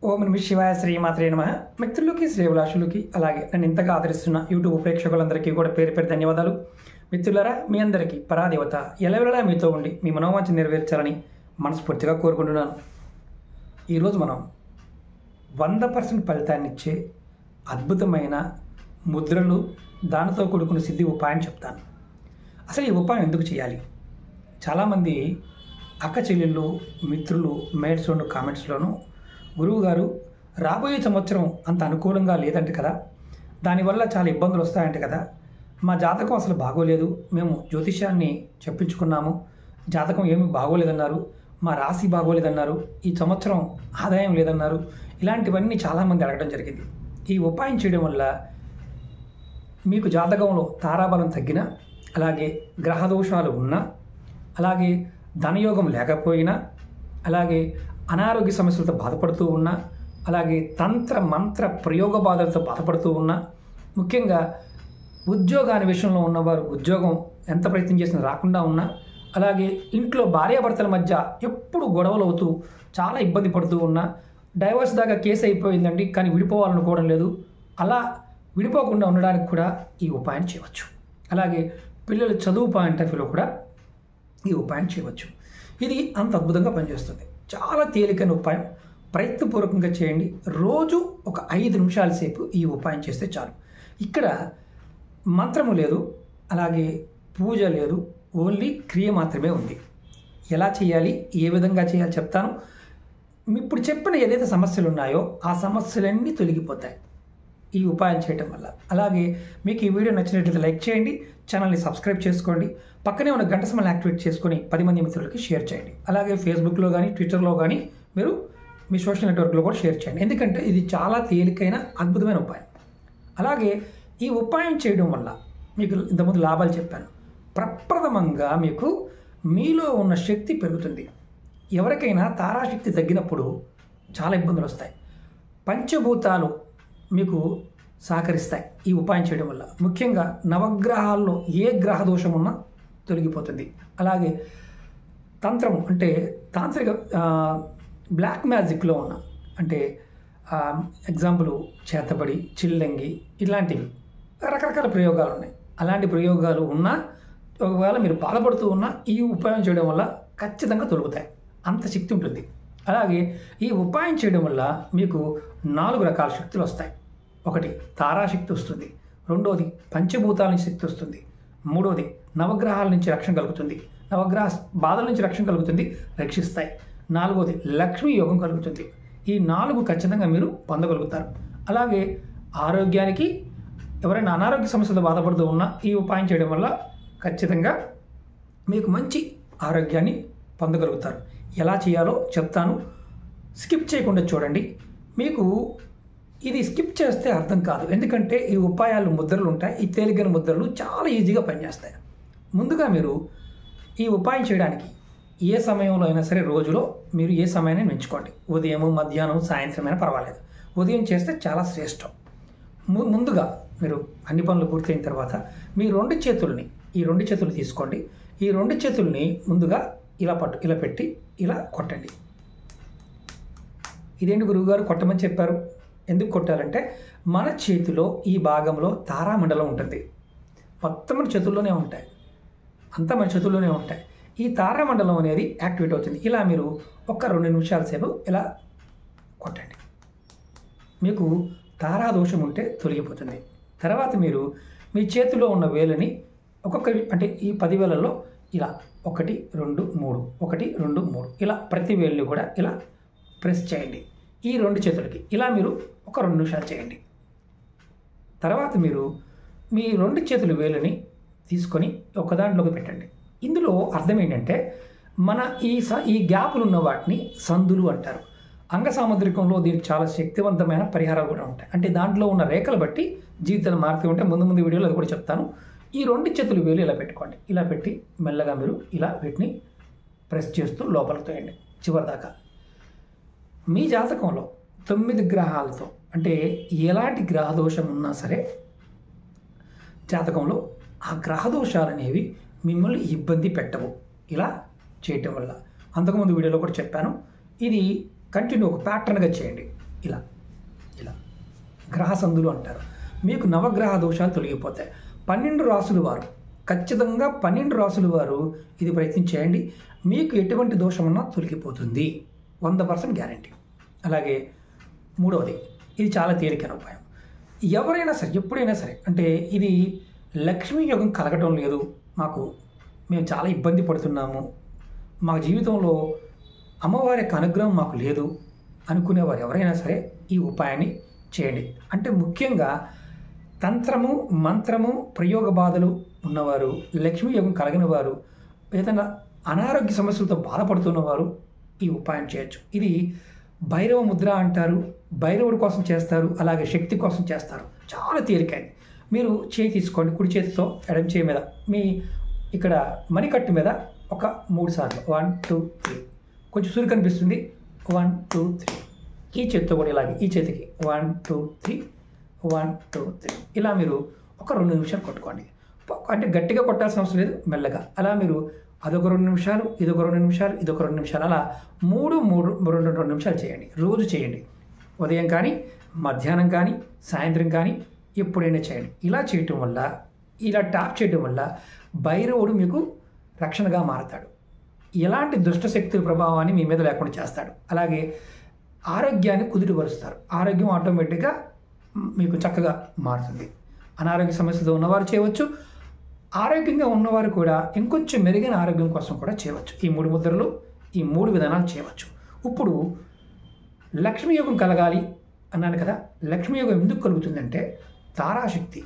ఓం నమ శివాయ శ్రీమాత్రే నమ మిత్రులకి శ్రేవులాషులకి అలాగే నన్ను ఇంతగా ఆదరిస్తున్న యూట్యూబ్ ప్రేక్షకులందరికీ కూడా పేరు పేరు ధన్యవాదాలు మిత్రులరా మీ అందరికీ పరాదేవత ఎలవెలలా మీతో ఉండి మీ మనోవాంఛ నెరవేర్చాలని మనస్ఫూర్తిగా కోరుకుంటున్నాను ఈరోజు మనం వంద పర్సెంట్ ఫలితాన్ని ఇచ్చే అద్భుతమైన ముద్రలు దానితో కూడుకున్న సిద్ధి ఉపాయం చెప్తాను అసలు ఈ ఉపాయం ఎందుకు చేయాలి చాలామంది అక్క చెల్లెళ్ళు మిత్రులు మేడ్స్లోను కామెంట్స్లోను గురువు గారు రాబోయే సంవత్సరం అంత అనుకూలంగా లేదంట కదా దానివల్ల చాలా ఇబ్బందులు వస్తాయంట కదా మా జాతకం అసలు బాగోలేదు మేము జ్యోతిష్యాన్ని చెప్పించుకున్నాము జాతకం ఏమీ బాగోలేదన్నారు మా రాశి బాగోలేదన్నారు ఈ సంవత్సరం ఆదాయం లేదన్నారు ఇలాంటివన్నీ చాలామంది అడగడం జరిగింది ఈ ఉపాయం చేయడం వల్ల మీకు జాతకంలో తారాబలం తగ్గినా అలాగే గ్రహదోషాలు ఉన్నా అలాగే ధనయోగం లేకపోయినా అలాగే అనారోగ్య సమస్యలతో బాధపడుతూ ఉన్నా అలాగే తంత్ర మంత్ర ప్రయోగ బాధలతో బాధపడుతూ ఉన్నా ముఖ్యంగా ఉద్యోగాన్ని విషయంలో ఉన్నవారు ఉద్యోగం ఎంత ప్రయత్నం చేసినా రాకుండా ఉన్నా అలాగే ఇంట్లో భార్యాభర్తల మధ్య ఎప్పుడు గొడవలు అవుతూ చాలా ఇబ్బంది పడుతూ ఉన్నా డైవర్స్ దాకా కేసు అయిపోయిందండి కానీ విడిపోవాలనుకోవడం లేదు అలా విడిపోకుండా ఉండడానికి కూడా ఈ ఉపాయం చేయవచ్చు అలాగే పిల్లల చదువు పాయింట్ ఆఫ్ వ్యూలో కూడా ఈ ఉపాయం చేయవచ్చు ఇది అంత అద్భుతంగా పనిచేస్తుంది చాలా తేలికైన ఉపాయం ప్రయత్నపూర్వకంగా చేయండి రోజు ఒక ఐదు నిమిషాల సేపు ఈ ఉపాయం చేస్తే చాలు ఇక్కడ మంత్రము లేదు అలాగే పూజ లేదు ఓన్లీ క్రియ మాత్రమే ఉంది ఎలా చేయాలి ఏ విధంగా చేయాలి చెప్తాను ఇప్పుడు చెప్పిన ఏదైతే సమస్యలు ఉన్నాయో ఆ సమస్యలన్నీ తొలగిపోతాయి ఈ ఉపాయం చేయటం వల్ల అలాగే మీకు ఈ వీడియో నచ్చినట్లయితే లైక్ చేయండి ఛానల్ని సబ్స్క్రైబ్ చేసుకోండి పక్కనే ఉన్న గంట సమయాన్ని యాక్టివేట్ చేసుకొని పది మంది మిత్రులకి షేర్ చేయండి అలాగే ఫేస్బుక్లో కానీ ట్విట్టర్లో కానీ మీరు మీ సోషల్ నెట్వర్క్లో కూడా షేర్ చేయండి ఎందుకంటే ఇది చాలా తేలికైన అద్భుతమైన ఉపాయం అలాగే ఈ ఉపాయం చేయడం వల్ల మీకు ఇంతకుముందు లాభాలు చెప్పాను ప్రప్రథమంగా మీకు మీలో ఉన్న శక్తి పెరుగుతుంది ఎవరికైనా తారాశక్తి తగ్గినప్పుడు చాలా ఇబ్బందులు వస్తాయి పంచభూతాలు మీకు సహకరిస్తాయి ఈ ఉపాయం చేయడం వల్ల ముఖ్యంగా నవగ్రహాల్లో ఏ గ్రహ దోషం ఉన్నా తొలగిపోతుంది అలాగే తంత్రం అంటే తాంత్రిక ఆ, బ్లాక్ మ్యాజిక్లో ఉన్న అంటే ఆ, ఎగ్జాంపుల్ చేతబడి చిల్లంగి ఇలాంటివి రకరకాల ప్రయోగాలు ఉన్నాయి అలాంటి ప్రయోగాలు ఉన్నా ఒకవేళ మీరు బాధపడుతూ ఉన్నా ఈ ఉపాయం చేయడం వల్ల ఖచ్చితంగా తొలుగుతాయి అంత శక్తి ఉంటుంది అలాగే ఈ ఉపాయం చేయడం వల్ల మీకు నాలుగు రకాల శక్తులు వస్తాయి ఒకటి తారాశక్తి వస్తుంది రెండోది పంచభూతాల నుంచి శక్తి వస్తుంది మూడోది నవగ్రహాల నుంచి రక్షణ కలుగుతుంది నవగ్రహ బాధల నుంచి రక్షణ కలుగుతుంది రక్షిస్తాయి నాలుగోది లక్ష్మీ యోగం కలుగుతుంది ఈ నాలుగు ఖచ్చితంగా మీరు పొందగలుగుతారు అలాగే ఆరోగ్యానికి ఎవరైనా అనారోగ్య సమస్యలతో బాధపడుతూ ఉన్నా ఈ ఉపాయం చేయడం వల్ల ఖచ్చితంగా మీకు మంచి ఆరోగ్యాన్ని పొందగలుగుతారు ఎలా చేయాలో చెప్తాను స్కిప్ చేయకుండా చూడండి మీకు ఇది స్కిప్ చేస్తే అర్థం కాదు ఎందుకంటే ఈ ఉపాయాలు ముద్రలు ఉంటాయి ఈ తేలికైన ముద్రలు చాలా ఈజీగా పనిచేస్తాయి ముందుగా మీరు ఈ ఉపాయం చేయడానికి ఏ సమయంలో అయినా సరే రోజులో మీరు ఏ సమయాన్ని ఎంచుకోండి ఉదయం మధ్యాహ్నం సాయంత్రం అయినా పర్వాలేదు ఉదయం చేస్తే చాలా శ్రేష్టం ము- ముందుగా మీరు అన్ని పనులు పూర్తయిన తర్వాత మీ రెండు చేతుల్ని ఈ రెండు చేతులు తీసుకోండి ఈ రెండు చేతుల్ని ముందుగా ఇలా పట్టు ఇలా పెట్టి ఇలా కొట్టండి ఇదేంటి గురువుగారు కొట్టమని చెప్పారు ఎందుకు కొట్టాలంటే మన చేతిలో ఈ భాగంలో తారామండలం ఉంటుంది మొత్తం మన చేతుల్లోనే ఉంటాయి అంతా మన చేతుల్లోనే ఉంటాయి ఈ తారామండలం అనేది యాక్టివేట్ అవుతుంది ఇలా మీరు ఒక రెండు నిమిషాల సేపు ఇలా కొట్టండి మీకు తారా దోషం ఉంటే తొలగిపోతుంది తర్వాత మీరు మీ చేతిలో ఉన్న వేలని ఒక్కొక్క అంటే ఈ పది వేలలో ఇలా ఒకటి రెండు మూడు ఒకటి రెండు మూడు ఇలా ప్రతి వేలుని కూడా ఇలా ప్రెస్ చేయండి ఈ రెండు చేతులకి ఇలా మీరు ఒక రెండు నిమిషాలు చేయండి తర్వాత మీరు మీ రెండు చేతుల వేలుని తీసుకొని ఒక దాంట్లోకి పెట్టండి ఇందులో అర్థం ఏంటంటే మన ఈ స ఈ గ్యాపులు ఉన్న వాటిని సందులు అంటారు అంగ సాముద్రికంలో దీనికి చాలా శక్తివంతమైన పరిహారాలు కూడా ఉంటాయి అంటే దాంట్లో ఉన్న రేఖలు బట్టి జీవితాలు మారుతూ ఉంటే ముందు ముందు వీడియోలో అది కూడా చెప్తాను ఈ రెండు చేతులు వేలు ఇలా పెట్టుకోండి ఇలా పెట్టి మెల్లగా మీరు ఇలా వీటిని ప్రెస్ చేస్తూ లోపలికి తోయండి చివరి దాకా మీ జాతకంలో తొమ్మిది గ్రహాలతో అంటే ఎలాంటి గ్రహ దోషం ఉన్నా సరే జాతకంలో ఆ గ్రహ దోషాలు అనేవి మిమ్మల్ని ఇబ్బంది పెట్టవు ఇలా చేయటం వల్ల అంతకుముందు వీడియోలో కూడా చెప్పాను ఇది కంటిన్యూ ఒక ప్యాటర్న్గా చేయండి ఇలా ఇలా గ్రహ సందులు అంటారు మీకు నవగ్రహ దోషాలు తొలగిపోతాయి పన్నెండు రాసుల వారు ఖచ్చితంగా పన్నెండు రాసుల వారు ఇది ప్రయత్నం చేయండి మీకు ఎటువంటి దోషమన్నా తొలగిపోతుంది వంద పర్సెంట్ గ్యారంటీ అలాగే మూడవది ఇది చాలా తేలికైన ఉపాయం ఎవరైనా సరే ఎప్పుడైనా సరే అంటే ఇది లక్ష్మీ యోగం కలగటం లేదు మాకు మేము చాలా ఇబ్బంది పడుతున్నాము మా జీవితంలో అమ్మవారి యొక్క అనుగ్రహం మాకు లేదు అనుకునేవారు ఎవరైనా సరే ఈ ఉపాయాన్ని చేయండి అంటే ముఖ్యంగా తంత్రము మంత్రము ప్రయోగ బాధలు ఉన్నవారు లక్ష్మీ యోగం కలిగిన వారు ఏదైనా అనారోగ్య సమస్యలతో బాధపడుతున్నవారు ఈ ఉపాయం చేయొచ్చు ఇది భైరవ ముద్ర అంటారు భైరవుడి కోసం చేస్తారు అలాగే శక్తి కోసం చేస్తారు చాలా తేలికైంది మీరు చేయి తీసుకోండి కుడి చేతితో ఎడమ చేయి మీద మీ ఇక్కడ మణికట్టు మీద ఒక మూడు సార్లు వన్ టూ త్రీ కొంచెం సూర్యు కనిపిస్తుంది వన్ టూ త్రీ ఈ చేతితో కూడా ఇలాగే ఈ చేతికి one two three one two three ఇలా మీరు ఒక రెండు నిమిషాలు కొట్టుకోండి ప- అంటే గట్టిగా కొట్టాల్సిన అవసరం లేదు మెల్లగా అలా మీరు అదొక రెండు నిమిషాలు ఇదొక రెండు నిమిషాలు ఇదొక రెండు నిమిషాలు అలా మూడు మూడు రెండు రెండు నిమిషాలు చేయండి రోజు చేయండి ఉదయం కానీ మధ్యాహ్నం కానీ సాయంత్రం కానీ ఎప్పుడైనా చేయండి ఇలా చేయటం వల్ల ఇలా ట్యాప్ చేయటం వల్ల భైరవుడు మీకు రక్షణగా మారతాడు ఎలాంటి దుష్ట శక్తుల ప్రభావాన్ని మీ మీద లేకుండా చేస్తాడు అలాగే ఆరోగ్యాన్ని కుదుటపరుస్తారు ఆరోగ్యం ఆటోమేటిక్గా మీకు చక్కగా మారుతుంది అనారోగ్య సమస్యతో ఉన్నవారు చేయవచ్చు ఆరోగ్యంగా ఉన్నవారు కూడా ఇంకొంచెం మెరుగైన ఆరోగ్యం కోసం కూడా చేయవచ్చు ఈ మూడు ముద్రలు ఈ మూడు విధానాలు చేయవచ్చు ఇప్పుడు లక్ష్మీ యోగం కలగాలి అన్నాను కదా లక్ష్మీ యోగం ఎందుకు కలుగుతుందంటే తారాశక్తి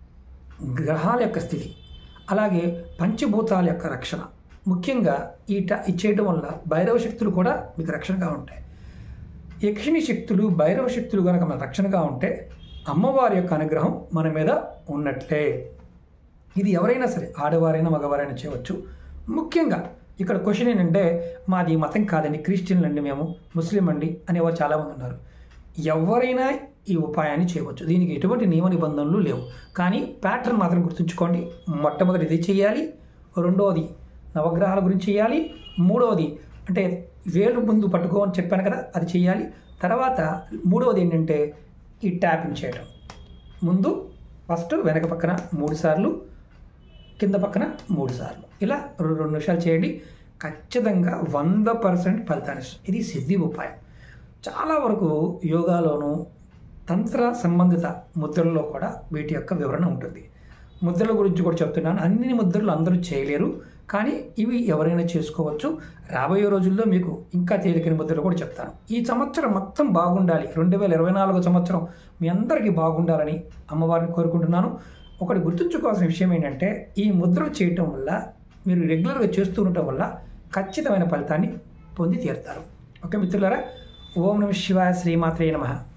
గ్రహాల యొక్క స్థితి అలాగే పంచభూతాల యొక్క రక్షణ ముఖ్యంగా ఈ ట ఇచ్చేయడం వల్ల భైరవ శక్తులు కూడా మీకు రక్షణగా ఉంటాయి యక్షిణి శక్తులు భైరవ శక్తులు కనుక మన రక్షణగా ఉంటే అమ్మవారి యొక్క అనుగ్రహం మన మీద ఉన్నట్లే ఇది ఎవరైనా సరే ఆడవారైనా మగవారైనా చేయవచ్చు ముఖ్యంగా ఇక్కడ క్వశ్చన్ ఏంటంటే మాది మతం కాదండి క్రిస్టియన్లు అండి మేము ముస్లిం అండి అనేవారు చాలామంది ఉన్నారు ఎవరైనా ఈ ఉపాయాన్ని చేయవచ్చు దీనికి ఎటువంటి నియమ నిబంధనలు లేవు కానీ ప్యాటర్న్ మాత్రం గుర్తుంచుకోండి మొట్టమొదటి ఇది చేయాలి రెండవది నవగ్రహాల గురించి చేయాలి మూడవది అంటే వేలు ముందు పట్టుకో అని చెప్పాను కదా అది చేయాలి తర్వాత మూడవది ఏంటంటే ఈ ట్యాపింగ్ చేయడం ముందు ఫస్ట్ వెనక పక్కన మూడు సార్లు కింద పక్కన మూడు సార్లు ఇలా రెండు రెండు నిమిషాలు చేయండి ఖచ్చితంగా వంద పర్సెంట్ ఫలితాన్ని ఇస్తుంది. ఇది సిద్ధి ఉపాయం చాలా వరకు యోగాలోను తంత్ర సంబంధిత ముద్రల్లో కూడా వీటి యొక్క వివరణ ఉంటుంది ముద్రల గురించి కూడా చెప్తున్నాను అన్ని ముద్రలు అందరూ చేయలేరు కానీ ఇవి ఎవరైనా చేసుకోవచ్చు రాబోయే రోజుల్లో మీకు ఇంకా తేలికైన ముద్రలు కూడా చెప్తాను ఈ సంవత్సరం మొత్తం బాగుండాలి రెండు వేల ఇరవై నాలుగో సంవత్సరం మీ అందరికీ బాగుండాలని అమ్మవారిని కోరుకుంటున్నాను ఒకటి గుర్తుంచుకోవాల్సిన విషయం ఏంటంటే ఈ ముద్రలు చేయటం వల్ల మీరు రెగ్యులర్గా చేస్తూ ఉండటం వల్ల ఖచ్చితమైన ఫలితాన్ని పొంది తీరుతారు ఓకే మిత్రులారా ఓం నమ శివాయ శ్రీమాత్రే నమః